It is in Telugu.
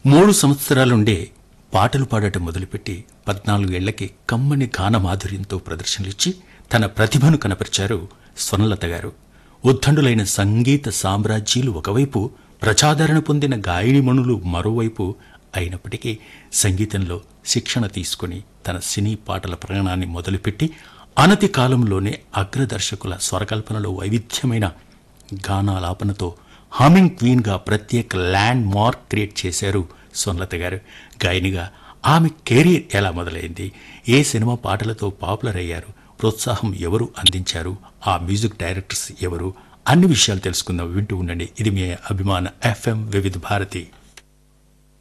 మూడు సంవత్సరాలుండే పాటలు పాడటం మొదలుపెట్టి పద్నాలుగేళ్లకి కమ్మని గాన మాధుర్యంతో ప్రదర్శనలిచ్చి తన ప్రతిభను కనపరిచారు స్వర్ణలత గారు ఉద్దండులైన సంగీత సామ్రాజ్యాలు ఒకవైపు ప్రజాదరణ పొందిన గాయనిమణులు మరోవైపు అయినప్పటికీ సంగీతంలో శిక్షణ తీసుకుని తన సినీ పాటల ప్రయాణాన్ని మొదలుపెట్టి అనతి కాలంలోనే అగ్రదర్శకుల స్వరకల్పనలో వైవిధ్యమైన గానాలాపనతో హమింగ్ క్వీన్గా ప్రత్యేక ల్యాండ్ మార్క్ క్రియేట్ చేశారు సోనలత గారు గాయనిగా ఆమె కెరీర్ ఎలా మొదలైంది ఏ సినిమా పాటలతో పాపులర్ అయ్యారు ప్రోత్సాహం ఎవరు అందించారు ఆ మ్యూజిక్ డైరెక్టర్స్ ఎవరు అన్ని విషయాలు తెలుసుకుందాం వింటూ ఉండండి ఇది మీ అభిమాన ఎఫ్ఎం వివిధ భారతి